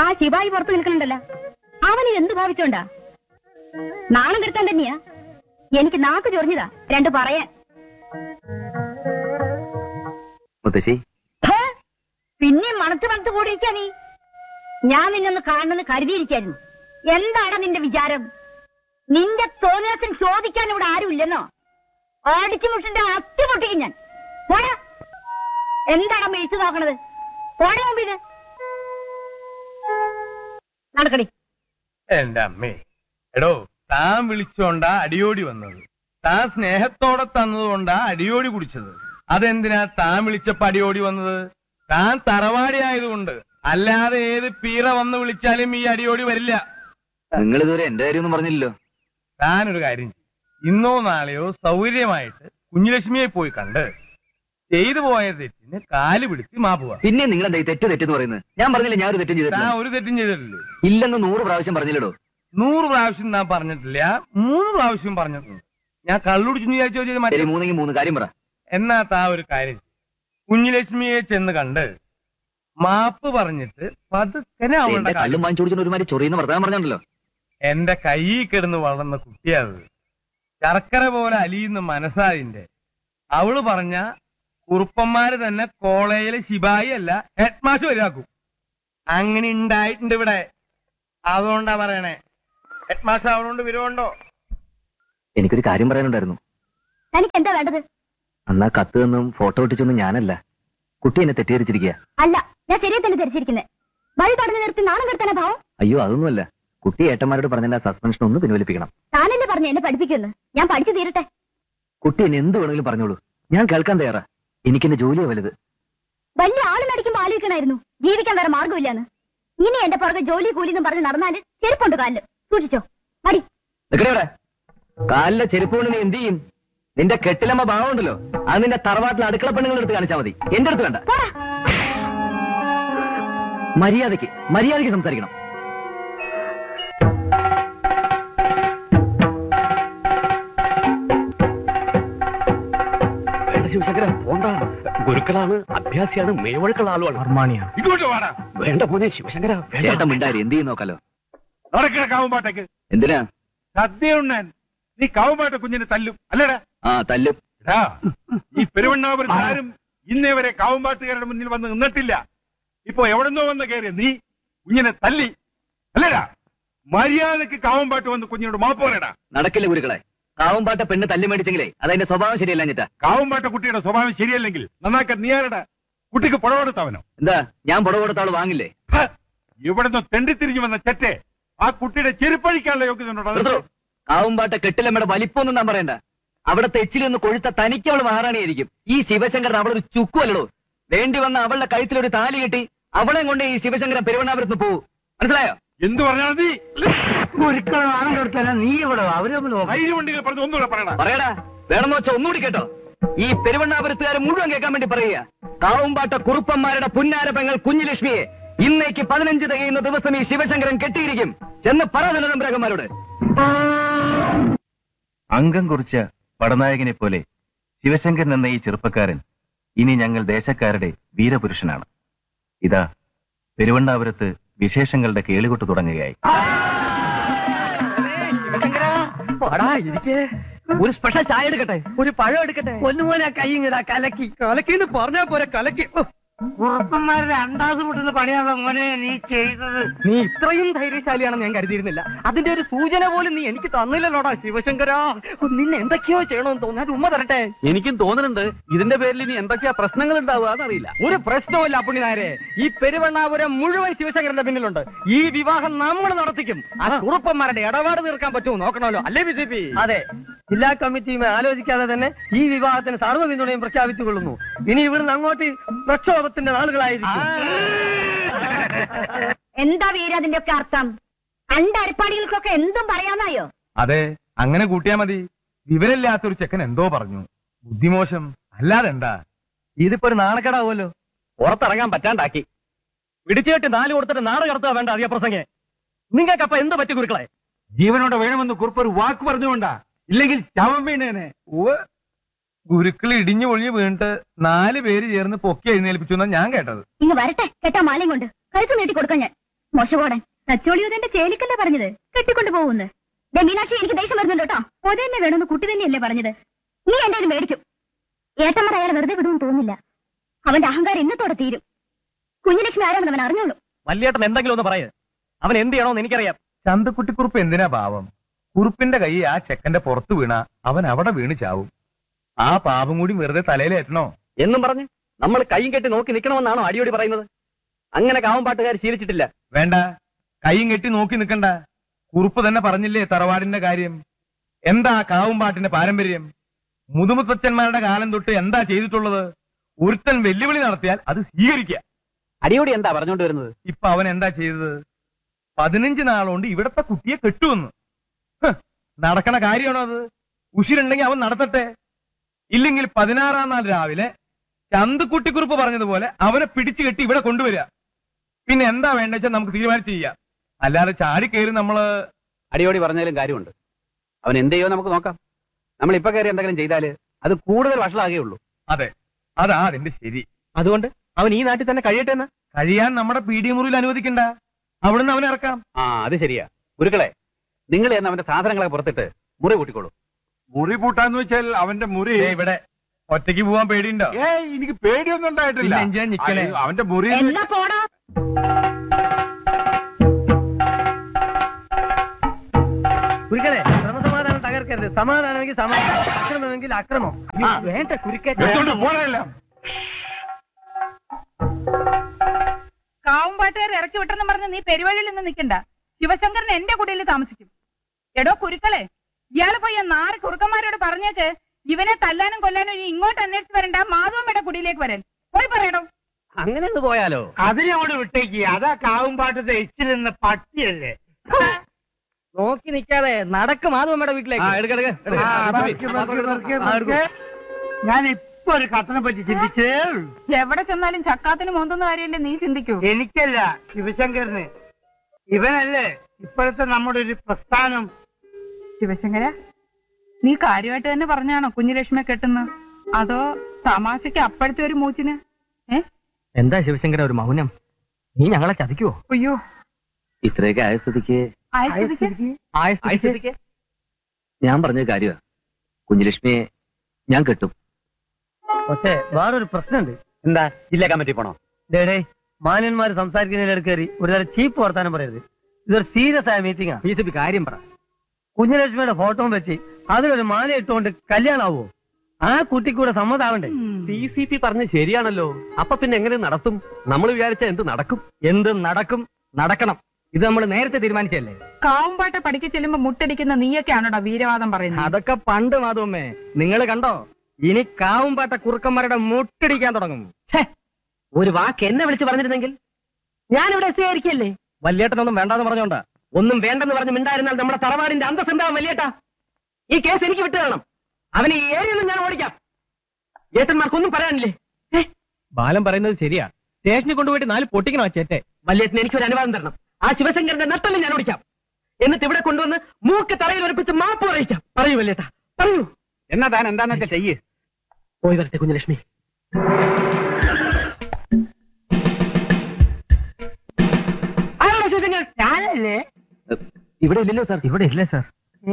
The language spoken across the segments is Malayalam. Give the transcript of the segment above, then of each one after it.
ആ ശിവായി പുറത്ത് നിൽക്കുന്നുണ്ടല്ലോ അവന് എന്ത് ഭാവിച്ചോണ്ടാ നാണം കെടുത്താൻ തന്നെയാ എനിക്ക് നാക്ക് ചൊറിഞ്ഞതാ രണ്ട് പറയാൻ മുത്തശ്ശി ഹേ, പിന്നെ മണത്ത് മണത്ത് കൂടിയിരിക്കാ നീ ഞാൻ നിന്നൊന്ന് കാണണമെന്ന് കരുതിയിരിക്കായിരുന്നു എന്താണ് നിന്റെ വിചാരം നിന്റെ തോന്നിയാസം ചോദിക്കാൻ ഇവിടെ ആരുമില്ലെന്നോ ഓടിച്ചു മുട്ടിന്റെ അത്തി പൊട്ടിക്കും ഞാൻ പോടാ എന്താണ് മെഴിച്ചു നോക്കണത് പോടാ മുമ്പിത് നടക്കടി എന്റെ അമ്മേ എടോ താൻ വിളിച്ചോണ്ടാ അടിയോടി വന്നത് താൻ സ്നേഹത്തോടെ തന്നതുകൊണ്ടാ അടിയോടി കുടിച്ചത് അതെന്തിനാ താൻ വിളിച്ചപ്പോ അടിയോടി വന്നത് താൻ തറവാടി ആയതുകൊണ്ട് അല്ലാതെ ഏത് പീറ വന്ന് വിളിച്ചാലും ഈ അടിയോടി വരില്ല നിങ്ങൾ ഇതുവരെ എന്റെ കാര്യമൊന്നും പറഞ്ഞില്ലല്ലോ താനൊരു കാര്യം ചെയ്യ്. ഇന്നോ നാളെയോ സൗകര്യമായിട്ട് കുഞ്ഞുലക്ഷ്മിയെ പോയി കണ്ട് ചെയ്തു പോയ തെറ്റിന് കാല് പിടിച്ച് മാപ്പ് പറ. പിന്നെ നിങ്ങൾ എന്താ ഈ തെറ്റ് തെറ്റെന്ന് പറയുന്നത് ഞാൻ പറഞ്ഞില്ല ഞാൻ ഒരു തെറ്റും താൻ ചെയ്തിട്ടില്ല ഒരു തെറ്റും ചെയ്തിട്ടില്ലേ ഇല്ലെന്ന് നൂറ് പ്രാവശ്യം പറഞ്ഞില്ലടോ നൂറ് പ്രാവശ്യം ഞാൻ പറഞ്ഞിട്ടില്ല മൂന്ന് പ്രാവശ്യം പറഞ്ഞിട്ടുണ്ട് ഞാൻ കള്ളുടിച്ചു വിചാരിച്ചു ചോദിച്ചത് ശരി മറ്റേ മൂന്നെങ്കിൽ മൂന്ന് കാര്യം പറ എന്നാ താ ഒരു കാര്യം ചെയ്യ്. കുഞ്ഞുലക്ഷ്മിയെ ചെന്ന് കണ്ട് മാപ്പ് പറഞ്ഞിട്ട് പതുക്കനെ അവളുടെ എന്റെ കാര്യം കള്ളും വാങ്ങിച്ചു കൊടുക്കുന്ന ഒരുമാതിരി ചൊറിയുന്ന വർത്തമാനം പറഞ്ഞിട്ടുണ്ടല്ലോ എന്റെ കയ്യിൽ കിടന്ന് വളർന്ന കുട്ടിയത് ശർക്കര പോലെ അലിയുന്ന മനസ്സാതിന്റെ അവള് പറഞ്ഞ കുറുപ്പന്മാര് തന്നെ കോളേജിലെ ശിപായി അല്ല ഹെഡ് മാഷ് വരാക്കും അങ്ങനെ ഉണ്ടായിട്ടുണ്ട് ഇവിടെ അതുകൊണ്ടാ പറയണേ ഹെഡ് മാഷ് അവളോണ്ട് വിരോണ്ടോ എനിക്കൊരു കാര്യം പറയാനുണ്ടായിരുന്നു തനിക്ക് എന്താ വേണ്ടത് അന്നാ കത്ത് നിന്നും ഫോട്ടോ ഒട്ടിച്ചൊന്നും ഞാനല്ല കുട്ടി എന്നെ തെറ്റിദ്ധരിച്ചിരിക്കുക അല്ല ഞാൻ ശരിയെ തന്നെ ധരിച്ചിരിക്കുന്നത് വഴി തടഞ്ഞു നിർത്തി നാണം കെടുത്താനാ ഭാവം അയ്യോ അതൊന്നുമല്ല കുട്ടി ഏട്ടന്മാരോട് പറഞ്ഞ സസ്പെൻഷൻ ഒന്ന് പിൻവലിപ്പിക്കണം താനല്ലേ പറഞ്ഞു എന്നെ പഠിപ്പിക്കുന്നു ഞാൻ പഠിച്ചു തീരട്ടെ കുട്ടി എന്നെ എന്ത് വേണമെങ്കിലും പറഞ്ഞോളൂ ഞാൻ കേൾക്കാൻ തയ്യാറാ എനിക്ക് എന്റെ ജോലിയോ വലുത് വലിയ ആള് നടിക്കുമ്പോ ആലോചിക്കണായിരുന്നു ജീവിക്കാൻ വേറെ മാർഗമില്ലാന്ന് ഇനി എന്റെ പുറകെ ജോലി കൂലി എന്നും പറഞ്ഞ് നടന്നാല് ചെരുപ്പുണ്ട് കാലില് സൂക്ഷിച്ചോ മടി നിക്കടെ കാലിലെ ചെരുപ്പ് കൊണ്ട് നീ എന്ത് ചെയ്യും നിന്റെ കെട്ടിലമ്മ ഭാവമുണ്ടല്ലോ അത് നിന്റെ തറവാട്ടിലെ അടുക്കള പെണ്ണുങ്ങൾ എടുത്ത് കാണിച്ചാൽ മതി എന്റെ അടുത്ത് വേണ്ട പോടാ മര്യാദയ്ക്ക് മര്യാദയ്ക്ക് സംസാരിക്കണം ശിവശങ്കര പോണ്ട ഗുരുക്കളാണ് അഭ്യാസിയാണ് മേവഴക്കുള്ള ആളുമാണ് ഇങ്ങോട്ട് വാടാ വേണ്ട മോനെ ശിവശങ്കര ചേട്ടൻ മിണ്ടാരി എന്ത് ചെയ്യും നോക്കാലോ നടക്കണ കാവുമ്പാട്ടേക്ക് എന്തിനാ സദ്യ ഉണ്ണാൻ നീ കാവുമ്പാട്ട കുഞ്ഞിനെ തല്ലും അല്ലേടാ ആ തല്ലും എടാ, ഈ പെരുവണ്ണാപുരത്ത് ആരും ഇന്നേ വരെ കാവുമ്പാട്ടുകാരുടെ മുന്നിൽ വന്ന് നിന്നിട്ടില്ല ഇപ്പൊ എവിടെന്നോ വന്ന് കയറിയ നീ കുഞ്ഞിനെ തല്ലി അല്ലേടാ മര്യാദക്ക് കാവുമ്പാട്ട് വന്ന് കുഞ്ഞിനോട് മാപ്പ് പറയടാ നടക്കില്ല ഗുരുക്കളെ കാവുംപാട്ട പെണ്ണ് തല്ലി മേടിച്ചെങ്കിലേ അതതിന്റെ സ്വഭാവം ശരിയല്ല ഞെട്ടാ കാവുമ്പാട്ട കുട്ടിയുടെ സ്വഭാവം ശരിയല്ലെങ്കിൽ നന്നാക്കാൻ നീ ആരടാ കുട്ടിക്ക് പുഴ കൊടുത്തവനോ എന്താ ഞാൻ പുറകെ കൊടുത്ത ആള് വാങ്ങില്ലേ ഹ, ഇവിടുന്ന് തെണ്ടിത്തിരിഞ്ഞു വന്ന ചെറ്റെ ആ കുട്ടിയുടെ ചെരുപ്പഴിക്കാനുള്ള യോഗ്യത ഉണ്ടോ നിർത്തൂ. കാവുംപാട്ട കെട്ടിലമ്മയുടെ വലിപ്പമൊന്നും ഞാൻ പറയണ്ട അവിടത്തെ എച്ചിലൊന്ന് കൊഴുത്ത തനിക്ക് അവൾ മഹാറാണിയായിരിക്കും ഈ ശിവശങ്കരൻ അവളൊരു ചുക്കുമല്ലടോ വേണ്ടി വന്ന അവളുടെ കഴുത്തിലൊരു താലി കെട്ടി അവളെ കൊണ്ട് ഈ ശിവശങ്കരൻ പെരുവണ്ണാപുരത്ത് പോവൂ മനസ്സിലായോ എന്ത് പറഞ്ഞാൽ നീ നീ ഇവിടെ അവരെ ധൈര്യമുണ്ടെങ്കിൽ പറഞ്ഞു ഒന്നുകൂടെ പറയടാ പറയടാ വേണമെന്ന് വെച്ചാ ഒന്നുകൂടി കേട്ടോ ഈ പെരുവണ്ണാപുരത്തുകാരെ മുഴുവൻ കേൾക്കാൻ വേണ്ടി പറയുക കാവുംപാട്ട കുറുപ്പന്മാരുടെ പുന്നാര പെങ്ങൾ കുഞ്ഞുലക്ഷ്മിയെ ഇന്നേക്ക് പതിനഞ്ച് തികയുന്ന ദിവസം ഈ ശിവശങ്കരൻ കെട്ടിയിരിക്കും ചെന്ന് പറ ധനതന്ത്രകന്മാരോട് അംഗം കുറിച്ച പടനായകനെ പോലെ ശിവശങ്കരൻ എന്ന ഈ ചെറുപ്പക്കാരൻ ഇനി ഞങ്ങൾ ദേശക്കാരുടെ വീരപുരുഷനാണ് ഇതാ പെരുവണ്ണാപുരത്ത് വിശേഷങ്ങളുടെ കേളികൊട്ട് തുടങ്ങുകയായി ഒരു സ്പെഷ്യൽ ചായ എടുക്കട്ടെ ഒരു പഴം എടുക്കട്ടെ ഒന്നുപോലെ കൈ ഇങ്ങടാ കലക്കി കലക്കിന്ന് പറഞ്ഞാ പോരെ കലക്കി ഓ, കുറുപ്പന്മാർ രണ്ടാമത് മുട്ടുന്ന പണിയാണോ മോനെ നീ ചെയ്തത് നീ ഇത്രയും ധൈര്യശാലിയാണെന്ന് ഞാൻ കരുതിയിരുന്നില്ല അതിന്റെ ഒരു സൂചന പോലും നീ എനിക്ക് തന്നില്ലല്ലോടാ ശിവശങ്കര നിന്നെ എന്തൊക്കെയോ ചെയ്യണമെന്ന് തോന്നാൻ ഉമ്മ തരട്ടെ എനിക്കും തോന്നുന്നുണ്ട് ഇതിന്റെ പേരിൽ ഇനി എന്തൊക്കെയാ പ്രശ്നങ്ങൾ ഉണ്ടാവുക എന്നറിയില്ല ഒരു പ്രശ്നവുമില്ല പുണ്യനായരെ ഈ പെരുവണ്ണാപുരം മുഴുവൻ ശിവശങ്കരന്റെ പിന്നിലുണ്ട് ഈ വിവാഹം നമ്മൾ നടത്തിക്കും ആ കുറുപ്പന്മാരുടെ ഇടപാട് തീർക്കാൻ പറ്റുമോ നോക്കണമല്ലോ അല്ലേ ബി ജെ പി അതെ ജില്ലാ കമ്മിറ്റിയുമായി ആലോചിക്കാതെ തന്നെ ഈ വിവാഹത്തിന് സർവ്വ പിന്തുണയും പ്രഖ്യാപിച്ചു കൊള്ളുന്നു ഇനി ഇവിടുന്ന് അങ്ങോട്ട് പ്രക്ഷോഭത്തിന്റെ നാളുകളായിരിക്കും എന്താ വീര അതിന്റെ ഒക്കെ അർത്ഥം രണ്ടരപ്പാടികൾക്കൊക്കെ എന്തും പറയാന്നായോ അതെ അങ്ങനെ കൂട്ടിയാ മതി വിവരമില്ലാത്തൊരു ചെക്കൻ എന്തോ പറഞ്ഞു ബുദ്ധിമോശം അല്ലാതെ എന്താ ഇതിപ്പോ ഒരു നാണക്കേടാവുമല്ലോ പുറത്തിറങ്ങാൻ പറ്റാണ്ടാക്കി പിടിച്ചുകെട്ടി നാല് കൊടുത്തിട്ട് നാട് കടത്തുക വേണ്ട അധിക പ്രസംഗെ നിങ്ങൾക്കപ്പൊ എന്ത് പറ്റി ഗുരുക്കളെ ജീവനോടെ വേണമെന്ന് കുറിപ്പ് ഒരു വാക്ക് പറഞ്ഞുകൊണ്ടാ ഇല്ലെങ്കിൽ ശവം വീണേനെ ഗുരുക്കൾ ഇടിഞ്ഞു പൊളിഞ്ഞു വീണിട്ട് നാല് പേര് ചേർന്ന് പൊക്കി എഴുന്നേൽപ്പിച്ചു എന്നാ ഞാൻ കേട്ടത് ഇങ്ങ് വരട്ടെ കെട്ടാ മാലയും കൊണ്ട് കഴുത്ത് നീട്ടി കൊടുക്കാൻ ഞാൻ മോശപോടൻ തച്ചോളിയോതെന്റെ ചേലിക്കല്ലേ പറഞ്ഞത് കെട്ടിക്കൊണ്ട് പോകുന്നു മീനാക്ഷി എനിക്ക് ദേഷ്യം വരുന്നുണ്ട് കേട്ടോ ഒതു തന്നെ വേണമെന്ന് കുട്ടി തന്നെയല്ലേ പറഞ്ഞത് നീ എന്റെ ഇത് മേടിക്കും ഏട്ടന്മാർ അയാളെ വെറുതെ വിടുമെന്ന് തോന്നില്ല അവന്റെ അഹങ്കാരം ഇന്നത്തോടെ തീരും കുഞ്ഞുലക്ഷ്മി ആരാണെന്ന് അവൻ അറിഞ്ഞോളൂ വല്യേട്ടൻ എന്തെങ്കിലും ഒന്ന് പറയേ അവൻ എന്ത് ചെയ്യണമെന്ന് എനിക്കറിയാം ചന്തക്കുട്ടിക്കുറുപ്പ് എന്തിനാ പാവം കുറുപ്പിന്റെ കൈ ആ ചെക്കന്റെ പുറത്ത് വീണ അവൻ അവിടെ വീണ് ചാവും ആ പാപം കൂടി വെറുതെ തലയിലേറ്റണോ എന്നും പറഞ്ഞ് നമ്മൾ കൈയും കെട്ടി നോക്കി നിൽക്കണമെന്നാണോ അടിയോടി പറയുന്നത് അങ്ങനെ കാവം പാട്ടുകാർ ശീലിച്ചിട്ടില്ല വേണ്ട കൈയും കെട്ടി നോക്കി നിൽക്കണ്ട കുറുപ്പ് തന്നെ പറഞ്ഞില്ലേ തറവാടിന്റെ കാര്യം എന്താ കാവുംപാട്ടിന്റെ പാരമ്പര്യം മുതുമുത്തച്ഛന്മാരുടെ കാലം തൊട്ട് എന്താ ചെയ്തിട്ടുള്ളത് ഒരുത്തൻ വെല്ലുവിളി നടത്തിയാൽ അത് സ്വീകരിക്കുക അടിയോടി എന്താ പറഞ്ഞുകൊണ്ട് വരുന്നത് ഇപ്പൊ അവൻ എന്താ ചെയ്തത് പതിനഞ്ച് നാളുകൊണ്ട് ഇവിടത്തെ കുട്ടിയെ കെട്ടുവന്നു ഹ്, നടക്കണ കാര്യമാണോ അത് ഉശിരുണ്ടെങ്കിൽ അവൻ നടത്തട്ടെ ഇല്ലെങ്കിൽ പതിനാറാം നാൾ രാവിലെ ചന്തുക്കുട്ടിക്കുറിപ്പ് പറഞ്ഞതുപോലെ അവനെ പിടിച്ചു കെട്ടി ഇവിടെ കൊണ്ടുവരിക പിന്നെ എന്താ വേണ്ട വെച്ചാൽ നമുക്ക് തീരുമാനിച്ച് ചെയ്യാം അല്ലാതെ ചാടി കയറി നമ്മള് അടിയോടി പറഞ്ഞാലും കാര്യമുണ്ട് അവൻ എന്ത് ചെയ്യുമോ നമുക്ക് നോക്കാം നമ്മൾ ഇപ്പൊ കയറി എന്തെങ്കിലും ചെയ്താല് അത് കൂടുതൽ വഷളാകുകയുള്ളൂ അതെ അതാ അതിന്റെ ശരി അതുകൊണ്ട് അവൻ ഈ നാട്ടിൽ തന്നെ കഴിയട്ടെ എന്ന് കഴിയാൻ നമ്മുടെ പീഡിയ മുറിയിൽ അനുവദിക്കണ്ട അവിടുന്ന് അവനെ ഇറക്കാം ആ അത് ശരിയാ ഗുരുക്കളെ നിങ്ങൾ എന്ന് അവന്റെ സാധനങ്ങളൊക്കെ പുറത്തിട്ട് മുറി കൂട്ടിക്കോളൂ മുറി പൂട്ടാന്ന് വെച്ചാൽ അവന്റെ മുറി ദേ ഇവിടെ ഒറ്റയ്ക്ക് പോവാൻ പേടിയുണ്ടോ ഏയ് എനിക്ക് പേടിയൊന്നും ഉണ്ടായിട്ടില്ല പിന്നെ എന്തിനാ നിക്കണേ? അയ്യോ, അവന്റെ മുറി എന്നാ പോടാ കുരുക്കളെ ക്രമസമാധാനം തകർക്കരുത് സമാധാനമെങ്കിൽ സമാധാനം അക്രമമെങ്കിൽ അക്രമം വേണ്ട കുരുക്കൻ എടുത്തോണ്ട് പോണല്ലോ കാവുംപാട്ടുകാർ ഇറക്കി വിട്ടെന്ന് പറഞ്ഞ് നീ പെരുവഴിയിൽ നിന്ന് നിൽക്കണ്ട ശിവശങ്കരൻ എന്റെ കുടിയിൽ താമസിക്കും എടോ കുരുക്കളെ ഇയാള് പോയി ആ നാല് കുറുക്കന്മാരോട് പറഞ്ഞേക്ക് ഇവനെ തല്ലാനും കൊല്ലാനും ഇനി ഇങ്ങോട്ട് അന്വേഷിച്ച് വരണ്ട മാധവമ്മയുടെ കുടിയിലേക്ക് വരാൻ പോയി പറയണോ അങ്ങനെ ഒന്ന് പോയാലോ അതിനോട് വിട്ടേക്ക് അതാ കാവുംപാട്ടത്തെ ഇച്ചിരുന്ന പട്ടിയല്ലേ നോക്കി നിൽക്കാതെ നടക്കും മാധവമ്മയുടെ വീട്ടിലേക്ക് ആ, പതുക്കെ, പതുക്കെ, പതുക്കെ, പതുക്കെ. ഞാൻ ഇപ്പൊ ഒരു കത്തിനെ പറ്റി ചിന്തിച്ചേ ഉള്ളൂ. എവിടെ ചെന്നാലും ചക്കാത്തിന് മോന്തുന്ന കാര്യമല്ലേ നീ ചിന്തിക്കൂ എനിക്കല്ല ശിവശങ്കറിന് ഇവനല്ലേ ഇപ്പോഴത്തെ നമ്മുടെ ഒരു പ്രസ്ഥാനം ശിവശങ്കര നീ കാര്യമായിട്ട് തന്നെ പറഞ്ഞാണോ കുഞ്ഞുലക്ഷ്മിയെ കെട്ടുന്ന അതോ തമാശക്ക് അപ്പോഴത്തെ ഒരു മൂച്ചിന് ഏ എന്താ ശിവശങ്കര ഒരു മൗനം നീ ഞങ്ങളെ ചതിക്കുവോ അയ്യോ ഇത്രയൊക്കെ ആയ സ്ഥിതിക്ക് ആയിരത്തിക്ക് ആയ സ്ഥിതിക്ക് ഞാൻ പറഞ്ഞ കാര്യമാ കുഞ്ഞുലക്ഷ്മിയെ ഞാൻ കെട്ടും പക്ഷേ വേറൊരു പ്രശ്നമുണ്ട് എന്താ ജില്ലാ കമ്മിറ്റി പോണോ ഡേ മാന്യന്മാര് സംസാരിക്കുന്നതിൽ കയറി ഒരു തരം ചീപ്പ് വർത്താനം പറയരുത് ഇതൊരു സീരിയസ് ആയ മീറ്റിംഗ് ബി ജെ പി കാര്യം പറ കുഞ്ഞലക്ഷ്മിയുടെ ഫോട്ടോ വെച്ച് അതിലൊരു മാല ഇട്ടുകൊണ്ട് കല്യാണാവോ ആ കുട്ടിക്കൂടെ സമ്മതാവണ്ടേ ഡി സി പി പറഞ്ഞ് ശരിയാണല്ലോ അപ്പൊ പിന്നെ എങ്ങനെ നടത്തും നമ്മൾ വിചാരിച്ച എന്ത് നടക്കും എന്ത് നടക്കും നടക്കണം ഇത് നമ്മൾ നേരത്തെ തീരുമാനിച്ചല്ലേ കാവുംപാട്ട പഠിക്ക് ചെല്ലുമ്പോ മുട്ടടിക്കുന്ന നീയൊക്കെയാണോടാ വീരവാദം പറയുന്നത് അതൊക്കെ പണ്ട് മാധവമ്മേ നിങ്ങൾ കണ്ടോ ഇനി കാവുംപാട്ട കുറുക്കന്മാരുടെ മുട്ടടിക്കാൻ തുടങ്ങും ഒരു വാക്ക് എന്നെ വിളിച്ച് പറഞ്ഞിരുന്നെങ്കിൽ ഞാനിവിടെ സ്വീകരിക്കല്ലേ വല്യേട്ടനൊന്നും വേണ്ടാന്ന് പറഞ്ഞോണ്ടാ ഒന്നും വേണ്ടെന്ന് പറഞ്ഞ് മിണ്ടായിരുന്നാൽ നമ്മുടെ തറവാടിന്റെ അന്തസ് എന്താവും വലിയേട്ടാ ഈ കേസ് എനിക്ക് വിട്ടു തരണം അവനെ ഈ ഏരിയയിൽ ഞാൻ ഓടിക്കാം ഏട്ടന്മാർക്കൊന്നും പറയാനില്ലേ ബാലൻ പറയുന്നത് ശരിയാ സ്റ്റേഷനിൽ കൊണ്ടുപോയിട്ട് നാല് പൊട്ടിക്കണോ ചേറ്റെ വല്യേട്ടന് എനിക്കൊരു അനുവാദം തരണം ആ ശിവശങ്കരന്റെ നട്ടലും ഞാൻ ഓടിക്കാം എന്നിട്ട് ഇവിടെ കൊണ്ടുവന്ന് മൂക്ക് തറയിൽ ഉറപ്പിച്ച് മാപ്പ് പറയിക്കാം പറയൂ വല്യേട്ടാ പറയൂ എന്നാ താൻ എന്താന്ന് വെച്ചാൽ ചെയ്യ് പോയി വരട്ടെ കുഞ്ഞലക്ഷ്മി ആരാണ് ശിവശങ്കരൻ ഞാനല്ലേ ഇവിടെ ഇല്ലല്ലോ സാർ ഇവിടെ ഇല്ല സാർ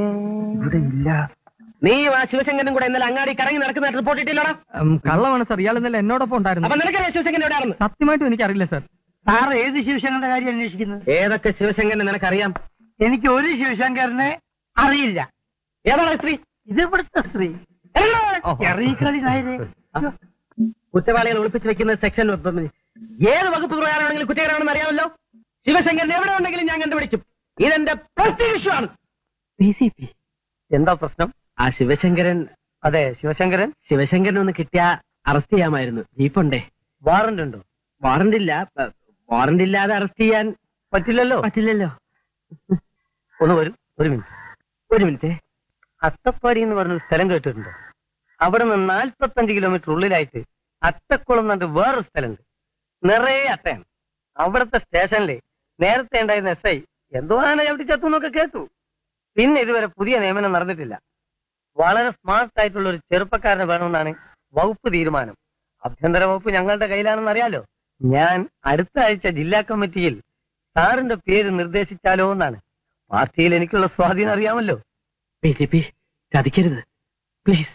നീ ആ ശിവശങ്കരനും കൂടെ ഇന്നലെ അങ്ങാടി കറങ്ങി നടക്കുന്ന റിപ്പോർട്ട് ഇട്ടില്ലോടാ കള്ളമാണ് സാർ ഇയാൾ ഇന്നലെ എന്നോടൊപ്പം അപ്പൊ ഉണ്ടായിരുന്നു നിനക്കറിയാം ശിവശങ്കരൻ എവിടെയാണെന്ന് സത്യമായിട്ടും എനിക്കറിയില്ല സാർ സാർ ഏത് ശിവശങ്കറിന്റെ കാര്യം അന്വേഷിക്കുന്നത് ഏതൊക്കെ ശിവശങ്കരനെ നിനക്കറിയാം എനിക്ക് ഒരു ശിവശങ്കറിനെ അറിയില്ല ഏതാണ് സ്ത്രീ ഇത് ഇവിടുത്തെ സ്ത്രീ എറീക്കളി നായരെ കുറ്റവാളികളെ ഒളിപ്പിച്ച് വെക്കുന്ന സെക്ഷൻ ഏത് വകുപ്പ് പ്രകാരമാണെങ്കിലും കുറ്റകരമാണെന്ന് അറിയാമല്ലോ ശിവശങ്കരൻ എവിടെ ഉണ്ടെങ്കിലും ഞാൻ കണ്ടുപിടിക്കും ഇതെന്റെ പ്രസ്റ്റീജ് ഇഷ്യൂ ആണ് എന്താ പ്രശ്നം ആ ശിവശങ്കരൻ അതെ ശിവശങ്കരൻ ശിവശങ്കരൻ ഒന്ന് കിട്ടിയ അറസ്റ്റ് ചെയ്യാമായിരുന്നു ജീപ്പുണ്ടേ വാറന്റ് ഉണ്ടോ വാറണ്ട് ഇല്ല വാറണ്ട് ഇല്ലാതെ അറസ്റ്റ് ചെയ്യാൻ പറ്റില്ലല്ലോ പറ്റില്ലല്ലോ ഒന്ന് വരും ഒരു മിനിറ്റ് ഒരു മിനിറ്റ് അട്ടപ്പാടി എന്ന് പറഞ്ഞൊരു സ്ഥലം കേട്ടിട്ടുണ്ടോ അവിടെ നിന്ന് നാൽപ്പത്തഞ്ച് കിലോമീറ്റർ ഉള്ളിലായിട്ട് അട്ടക്കുളം എന്നിട്ട് വേറൊരു സ്ഥലമുണ്ട് നിറയെ അട്ടയാണ് അവിടുത്തെ സ്റ്റേഷനിൽ നേരത്തെ ഉണ്ടായിരുന്ന എസ് ഐ എന്തോ ആന ചവിട്ടി ചത്തു എന്നൊക്കെ കേട്ടു പിന്നെ ഇതുവരെ പുതിയ നിയമനം നടന്നിട്ടില്ല വളരെ സ്മാർട്ട് ആയിട്ടുള്ള ഒരു ചെറുപ്പക്കാരനെ വേണമെന്നാണ് വകുപ്പ് തീരുമാനം ആഭ്യന്തര വകുപ്പ് ഞങ്ങളുടെ കയ്യിലാണെന്ന് അറിയാലോ ഞാൻ അടുത്ത ആഴ്ച ജില്ലാ കമ്മിറ്റിയിൽ സാറിന്റെ പേര് നിർദ്ദേശിച്ചാലോ എന്നാണ് പാർട്ടിയിൽ എനിക്കുള്ള സ്വാധീനം അറിയാമല്ലോ പി സി പി ചതിക്കരുത് പ്ലീസ്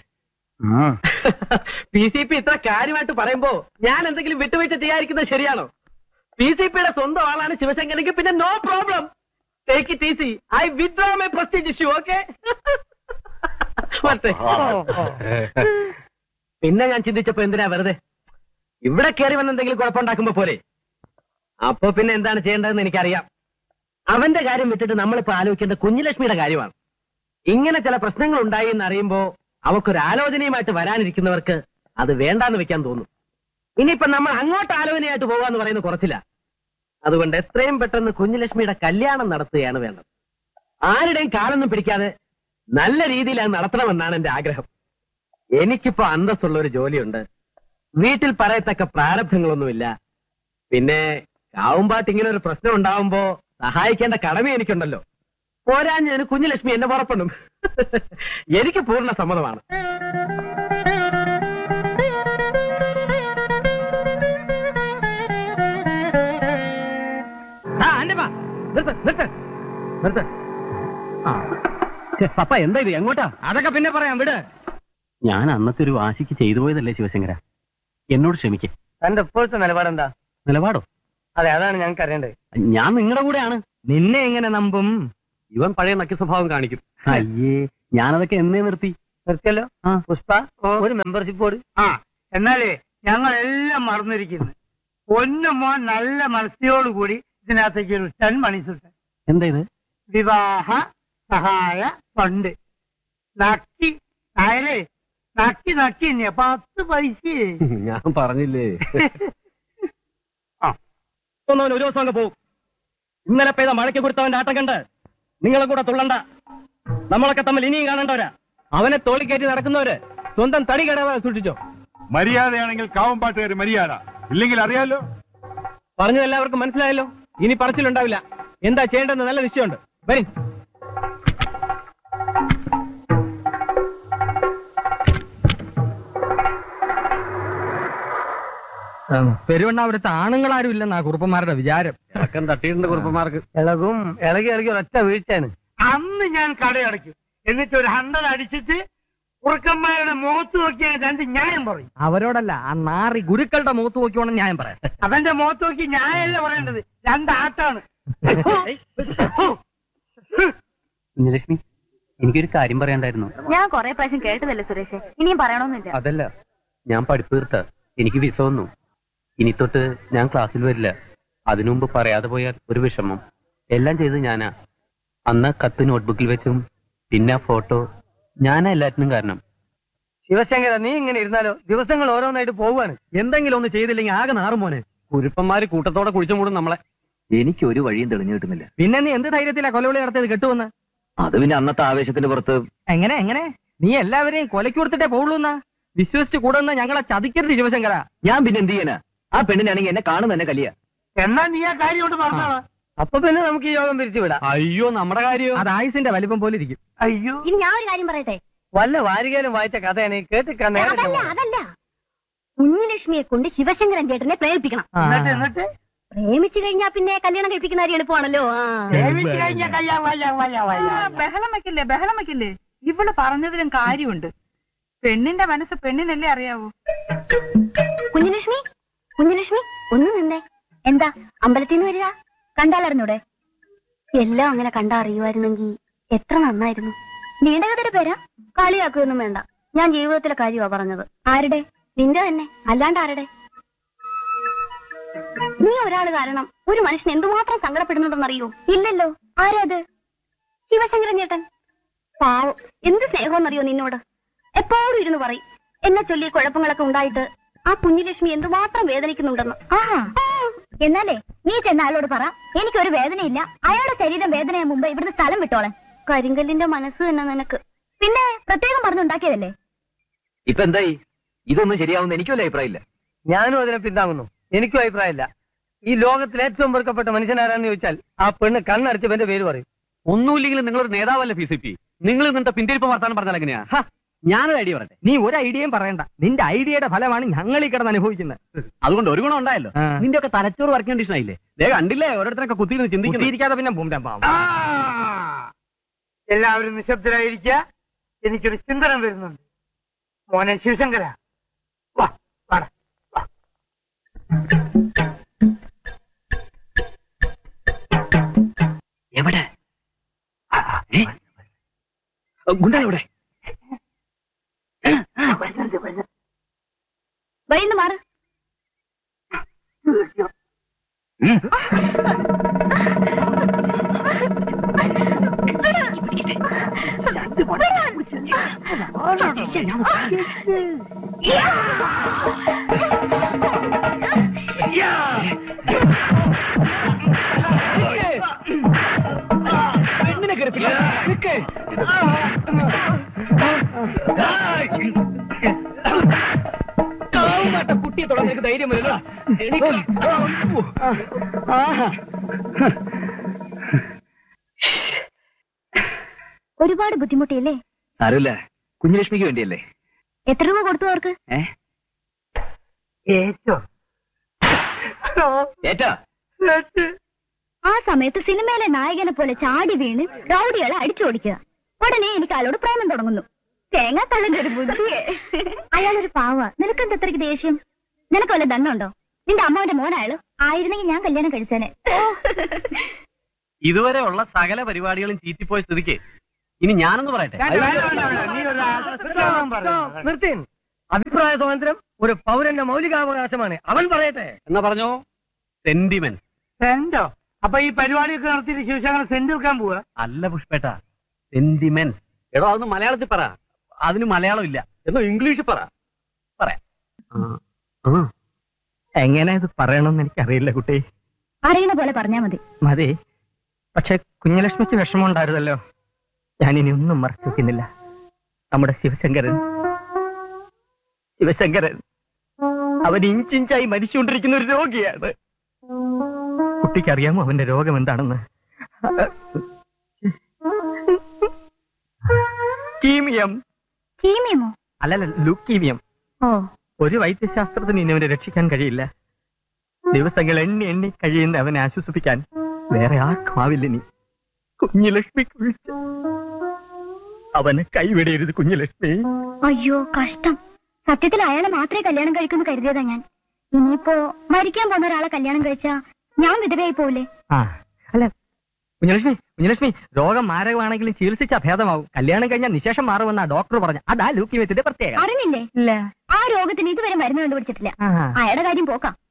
പി സി പി ഇത്ര കാര്യമായിട്ട് പറയുമ്പോ ഞാൻ എന്തെങ്കിലും വിട്ടുവീഴ്ച ചെയ്യാതിരിക്കുന്നത് ശരിയാണോ പി സി പിയുടെ സ്വന്തം ആളാണ് ശിവശങ്കരനെങ്കിൽ പിന്നെ no problem take it easy I withdraw my prestige issue okay പിന്നെ ഞാൻ ചിന്തിച്ചപ്പോ എന്തിനാ വെറുതെ ഇവിടെ കയറി വന്ന് എന്തെങ്കിലും കുഴപ്പമുണ്ടാക്കുമ്പോ പോലെ അപ്പൊ പിന്നെ എന്താണ് ചെയ്യേണ്ടതെന്ന് എനിക്കറിയാം അവന്റെ കാര്യം വിട്ടിട്ട് നമ്മളിപ്പോ ആലോചിക്കേണ്ട കുഞ്ഞുലക്ഷ്മിയുടെ കാര്യമാണ് ഇങ്ങനെ ചില പ്രശ്നങ്ങൾ ഉണ്ടായി എന്ന് അറിയുമ്പോ അവക്കൊരു ആലോചനയുമായിട്ട് വരാനിരിക്കുന്നവർക്ക് അത് വേണ്ടാന്ന് വെക്കാൻ തോന്നും ഇനിയിപ്പോ നമ്മൾ അങ്ങോട്ട് ആലോചനയായിട്ട് പോകാന്ന് പറയുന്നത് കുറച്ചില്ല അതുകൊണ്ട് എത്രയും പെട്ടെന്ന് കുഞ്ഞുലക്ഷ്മിയുടെ കല്യാണം നടത്തുകയാണ് വേണ്ടത് ആരുടെയും കാലൊന്നും പിടിക്കാതെ നല്ല രീതിയിൽ അത് നടത്തണമെന്നാണ് എന്റെ ആഗ്രഹം എനിക്കിപ്പോ അന്തസ്സുള്ള ഒരു ജോലിയുണ്ട് വീട്ടിൽ പറയത്തക്ക പ്രാരബ്ധങ്ങളൊന്നുമില്ല പിന്നെ കാവുമ്പാട്ട് ഇങ്ങനെ ഒരു പ്രശ്നം ഉണ്ടാവുമ്പോ സഹായിക്കേണ്ട കടമ എനിക്കുണ്ടല്ലോ പോരാഞ്ഞതിന് കുഞ്ഞുലക്ഷ്മി എന്നെ പുറപ്പെടും എനിക്ക് പൂർണ്ണ സമ്മതമാണ് ആ, ആന്റപ്പാ, നിർത്ത്, നിർത്ത്, നിർത്ത്. ആ. ഛെ, പപ്പ എന്താ ഇത് എങ്ങോട്ടാ അതൊക്കെ പിന്നെ പറയാം വിട് ഞാൻ അന്നത്തെ ഒരു വാശിക്ക് ചെയ്തു പോയതല്ലേ ശിവശങ്കര എന്നോട് ക്ഷമിക്കേ തന്റെ ഇപ്പോഴത്തെ നിലപാടെന്താ നിലപാടോ അതെ അതാണ് ഞങ്ങൾക്ക് അറിയേണ്ടത് ഞാൻ നിങ്ങളുടെ കൂടെയാണ് നിന്നെ എങ്ങനെ നമ്പും ഇവൻ പഴയ നക്കി സ്വഭാവം കാണിക്കും അയ്യേ ഞാനതൊക്കെ എന്നേ നിർത്തി നിർത്തിയല്ലോ ആ. പുഷ്പ ഒരു മെമ്പർഷിപ്പ് കൊടു ആ എന്നാലേ ഞങ്ങളെല്ലാം മറന്നിരിക്കുന്നു ഒന്ന് മോൻ നല്ല മനസ്സിയോടുകൂടി ഇതിനകത്തേക്ക് ഒരു ടെൻ മണിസുണ്ട് എന്താ ഇത് വിവാഹ സഹായ ഫണ്ട് നക്കി നായരെ നക്കി നക്കി ഇനി പത്ത് പൈസ ഞാൻ പറഞ്ഞില്ലേ ആ. ഒന്നവൻ ഒരു ദിവസം അങ്ങ് പോവും ഇന്നലെ പെയ്ത മഴയ്ക്ക് കൊടുത്തവന്റെ ആട്ടം കണ്ട് നിങ്ങളും കൂടെ തുള്ളണ്ട നമ്മളൊക്കെ തമ്മിൽ ഇനിയും കാണണ്ടവരാ അവനെ തോളി കയറ്റി നടക്കുന്നവര് സ്വന്തം തടി കടവാ സൂക്ഷിച്ചോ മര്യാദയാണെങ്കിൽ കാവമ്പാട്ടുകാർ മര്യാദ ഇല്ലെങ്കിൽ അറിയാലോ പറഞ്ഞത് എല്ലാവർക്കും മനസ്സിലായല്ലോ ഇനി പറച്ചിലുണ്ടാവില്ല എന്താ ചെയ്യേണ്ടതെന്ന് നല്ല നിശ്ചയമുണ്ട് വരും പെരുവണ്ണാപുരത്ത് ആണുങ്ങളാരും ഇല്ലെന്നാ കുറുപ്പന്മാരുടെ വിചാരം ഇളക്കം തട്ടിയിട്ടുണ്ട് കുറുപ്പന്മാർക്ക് ഇളകും ഇളകി ഇളകി ഒരൊറ്റ വീഴ്ചയാണ് അന്ന് ഞാൻ കടയടയ്ക്കും എന്നിട്ട് ഒരു ഹണ്ടർ അടിച്ചിട്ട് കുറുക്കന്മാരുടെ മുഖത്ത് നോക്കി ഞാൻ രണ്ട് ന്യായം പറയും അവരോടല്ല ആ നാറി ഗുരുക്കളുടെ മുഖത്ത് നോക്കിയോണം ഞാൻ പറയാം അവന്റെ മുഖത്ത് നോക്കി ന്യായമല്ല പറയേണ്ടത് രണ്ടാട്ടാണ് കുഞ്ഞലക്ഷ്മി എനിക്കൊരു കാര്യം പറയാണ്ടായിരുന്നു ഞാൻ കൊറേ പ്രാവശ്യം കേട്ടതല്ലേ സുരേഷ് ഇനിയും പറയണമെന്നില്ല അതല്ല ഞാൻ പഠിപ്പ് തീർത്ത എനിക്ക് വിസ വന്നു ഇനി തൊട്ട് ഞാൻ ക്ലാസ്സിൽ വരില്ല അതിനു മുമ്പ് പറയാതെ പോയാൽ ഒരു വിഷമം എല്ലാം ചെയ്തത് ഞാനാ അന്ന് ആ കത്ത് നോട്ട്ബുക്കിൽ വെച്ചും പിന്നെ ആ ഫോട്ടോ ഞാനാ എല്ലാറ്റിനും കാരണം ശിവശങ്കര നീ ഇങ്ങനെ ഇരുന്നാലോ ദിവസങ്ങൾ ഓരോന്നായിട്ട് പോവാണ് എന്തെങ്കിലും ഒന്ന് ചെയ്തില്ലെങ്കിൽ ആകെ നാറും മോനെ കുരുപ്പന്മാര് കൂട്ടത്തോടെ കുഴിച്ചു മൂടും നമ്മളെ എനിക്ക് ഒരു വഴിയും തെളിഞ്ഞു കിട്ടുന്നില്ല പിന്നെ നീ എന്ത് ധൈര്യത്തിലാ കൊലവിളി നടത്തിയത് കെട്ടുവന്ന് അത് പിന്നെ അന്നത്തെ ആവേശത്തിന്റെ പുറത്ത് എങ്ങനെ എങ്ങനെ നീ എല്ലാവരെയും കൊലയ്ക്ക് കൊടുത്തിട്ടേ പോവുള്ളൂ എന്നാ വിശ്വസിച്ച് കൂടുന്ന ഞങ്ങളെ ചതിക്കരുത് ശിവശങ്കര ഞാൻ പിന്നെ എന്ത് ചെയ്യാനാ ആ പെണ്ണിനാണെങ്കിൽ എന്നെ കാണുന്ന തന്നെ കലിയ എന്നാ നീ ആ കാര്യം കൊണ്ട് പറഞ്ഞോളാ അപ്പൊ പിന്നെ നമുക്ക് ഈ യോഗം പിരിച്ചു വിടാം അയ്യോ നമ്മുടെ കാര്യം അത് ആയുസിന്റെ വലിപ്പം പോലെ ഇരിക്കും അയ്യോ ഇനി ഞാൻ ഒരു കാര്യം പറയട്ടെ വല്ല വാരികയിലും വായിച്ച കഥയാണ് ഈ കേട്ടിക്കാൻ നേരം അതല്ല അതല്ല കുഞ്ഞുലക്ഷ്മിയെ കൊണ്ട് ശിവശങ്കരൻ ചേട്ടനെ പ്രേമിപ്പിക്കണം എന്നിട്ട് എന്നിട്ട് പ്രേമിച്ചു കഴിഞ്ഞാ പിന്നെ കല്യാണം കഴിപ്പിക്കുന്ന കാര്യം എളുപ്പമാണല്ലോ ആ. പ്രേമിച്ച് കഴിഞ്ഞാ കയ്യാ വയ്യ വയ്യ ആ, വയ്യ ബഹളം വെക്കില്ലേ ബഹളം വെക്കില്ലേ ഇവള് പറഞ്ഞതിലും കാര്യമുണ്ട് പെണ്ണിന്റെ മനസ്സ് പെണ്ണിനല്ലേ അറിയാവൂ കുഞ്ഞുലക്ഷ്മി കുഞ്ഞുലക്ഷ്മി ഒന്ന് നിന്നേ എന്താ അമ്പലത്തിൽ നിന്ന് വരിക കണ്ടാലറിഞ്ഞൂടെ എല്ലാം അങ്ങനെ കണ്ടാ അറിയുമായിരുന്നെങ്കിൽ എത്ര നന്നായിരുന്നു നീണ്ടകത്തിന്റെ പേരാ കളിയാക്കുകയൊന്നും വേണ്ട ഞാൻ ജീവിതത്തിലെ കാര്യമാ പറഞ്ഞത് ആരുടെ നിന്റെ തന്നെ അല്ലാണ്ട് ആരുടെ നീ ഒരാള് കാരണം ഒരു മനുഷ്യൻ എന്തുമാത്രം സങ്കടപ്പെടുന്നുണ്ടെന്നറിയോ ഇല്ലല്ലോ ആരാത് ശിവശങ്കരൻ ചേട്ടൻ പാവം എന്ത് സ്നേഹമെന്നറിയോ നിന്നോട് എപ്പോഴും ഇരുന്ന് പറയും എന്നെ ചൊല്ലി കുഴപ്പങ്ങളൊക്കെ ഉണ്ടായിട്ട് ആ കുഞ്ഞുലക്ഷ്മി എന്തുമാത്രം വേദനിക്കുന്നുണ്ടെന്ന് ആ എന്നാലേ നീ ചെന്ന ആളോട് പറ എനിക്കൊരു വേദനയില്ല അയാളുടെ ശരീരം വേദനയാ മുമ്പ് ഇവിടുന്ന് സ്ഥലം വിട്ടോളാൻ കരിങ്കല്ലിന്റെ മനസ്സ് തന്നെ നിനക്ക് പിന്നെ പ്രത്യേകം പറഞ്ഞുണ്ടാക്കിയതല്ലേ ഇപ്പൊ എന്തായി ഇതൊന്നും ശരിയാവുന്ന എനിക്കും വലിയ അഭിപ്രായമില്ല ഞാനും അതിനെ പിന്താങ്ങുന്നു എനിക്കും അഭിപ്രായമില്ല ഈ ലോകത്തിൽ ഏറ്റവും വെറുക്കപ്പെട്ട മനുഷ്യനാരാന്ന് ചോദിച്ചാൽ ആ പെണ്ണ് കണ്ണടച്ചവന്റെ പേര് പറയും ഒന്നുമില്ലെങ്കിലും നിങ്ങളൊരു നേതാവല്ലേ പി സി പി നിങ്ങൾ നിന്റെ പിന്തിരിപ്പ് വർത്താനം പറഞ്ഞാൽ എങ്ങനെയാ ഹ, ഞാനൊരു ഐഡിയ പറയട്ടെ നീ ഒരു ഐഡിയയും പറയണ്ട നിന്റെ ഐഡിയയുടെ ഫലമാണ് ഞങ്ങൾ ഈ കിടന്ന് അനുഭവിക്കുന്നത് അതുകൊണ്ട് ഒരു ഗുണം ഉണ്ടായല്ലോ ആ. നിന്റെ ഒക്കെ തലച്ചോറ് വർക്ക് കണ്ടീഷൻ ആയില്ലേ ദേ കണ്ടില്ലേ ഓരോരുത്തരൊക്കെ കുത്തിയിരുന്ന് ചിന്തിക്കുന്നു കുത്തിയിരിക്കാതെ പിന്നെ ബൂം ഡാം പാവം. ആ! എല്ലാവരും നിശബ്ദരായിരിക്കുക എനിക്കൊരു ചിന്തനം വരുന്നുണ്ട് മോനെ ശിവശങ്കര വാ വാടാ വാ. എവിടെ ഗുണ്ടവിടെ വഴിന്ന് മാറ് പെണ്ണിനെ കയറി നിക്ക് കാവുമാട്ട കുട്ടിയെ തൊടാൻ നിനക്ക് ധൈര്യം വരില്ല ഒരുപാട് ബുദ്ധിമുട്ടിയല്ലേ സാരമില്ല കുഞ്ഞുലക്ഷ്മിക്ക് വേണ്ടിയല്ലേ എത്ര രൂപ കൊടുത്തു അവർക്ക് ഏ ഏറ്റോ ഏറ്റാ ആ സമയത്ത് സിനിമയിലെ നായകനെ പോലെ ചാടി വീണ് റൗഡികളെ അടിച്ചോടിക്കുക ഉടനെ എനിക്ക് അയാളോട് പ്രേമം തുടങ്ങുന്നു തേങ്ങ തള്ളിന്റെ ഒരു ബുദ്ധിയെ അയാളൊരു പാവ നിനക്കെന്താ അത്രയ്ക്ക് ദേഷ്യം നിനക്ക് വല്ല ദണ്ണുണ്ടോ നിന്റെ അമ്മാവന്റെ മോനയാള് ആയിരുന്നെങ്കിൽ ഞാൻ കല്യാണം കഴിച്ചേനെ ഇതുവരെ ഉള്ള സകല പരിപാടികളും ചീറ്റിപ്പോയ സ്ഥിതിക്ക് ഇനി ഞാനൊന്ന് പറയട്ടെ നീ ഒരു ആശ്രമം പറഞ്ഞു നിർത്തിൻ അഭിപ്രായ സ്വാതന്ത്ര്യം ഒരു പൗരന്റെ മൗലികാവകാശമാണ് അവൻ പറയട്ടെ എന്നാ പറഞ്ഞോ സെന്റിമെന്റ് സെന്റോ അപ്പൊ ഈ പരിപാടിയൊക്കെ നടത്തിയിട്ട് ശിവശങ്കരൻ സെന്റ് വെക്കാൻ പോവാ അല്ല പുഷ്പേട്ട സെന്റിമെന്റ് എടോ അതൊന്ന് മലയാളത്തിൽ പറ അതിന് മലയാളം ഇല്ല എന്നോ ഇംഗ്ലീഷിൽ പറ പറയാം എങ്ങനെ ഇത് പറയണമെന്ന് എനിക്കറിയില്ല കുട്ടി അറിയണ പോലെ പറഞ്ഞാ മതി മതി പക്ഷെ കുഞ്ഞലക്ഷ്മിക്ക് വിഷമം ഉണ്ടായിരുന്നല്ലോ ഞാനിനി ഒന്നും മറച്ചു വെക്കുന്നില്ല നമ്മുടെ ശിവശങ്കരൻ ശിവശങ്കരൻ അവൻ ഇഞ്ചിഞ്ചായി മരിച്ചുകൊണ്ടിരിക്കുന്ന ഒരു രോഗിയാണ് കുട്ടിക്കറിയാമോ അവന്റെ രോഗം എന്താണെന്ന് കീമിയം കീമിയമോ അല്ലല്ല ലുക്കീമിയം ഓ ഒരു വൈദ്യശാസ്ത്രത്തിന് ഇനി അവനെ രക്ഷിക്കാൻ കഴിയില്ല ദിവസങ്ങൾ എണ്ണി എണ്ണി കഴിയുന്ന അവനെ ആശ്വസിപ്പിക്കാൻ വേറെ ആർക്കും ആവില്ല ഇനി കുഞ്ഞുലക്ഷ്മി കുഴിച്ച് അവനെ കൈവിടരുത് കുഞ്ഞുലക്ഷ്മി അയ്യോ കഷ്ടം സത്യത്തിൽ അയാളെ മാത്രമേ കല്യാണം കഴിക്കുമെന്ന് കരുതിയതാ ഞാൻ ഇനിയിപ്പോ മരിക്കാൻ പോകുന്ന ഒരാളെ കല്യാണം കഴിച്ചാ ഞാൻ വിധവയായി പോവില്ലേ ആ അല്ല കുഞ്ഞുലക്ഷ്മി കുഞ്ഞുലക്ഷ്മി രോഗം മാരകമാണെങ്കിലും ചികിത്സിച്ച ഭേദമാവും കല്യാണം കഴിഞ്ഞാൽ നിശേഷം മാറുമെന്നാ ഡോക്ടർ പറഞ്ഞു അതാ ലൂക്കിയത്തിന്റെ പ്രത്യേകത അറിഞ്ഞില്ലേ ഇല്ല ആ രോഗത്തിന് ഇതുവരെ മരുന്ന് കണ്ടുപിടിച്ചിട്ടില്ല ആ അയാളുടെ കാര്യം പോക്കാം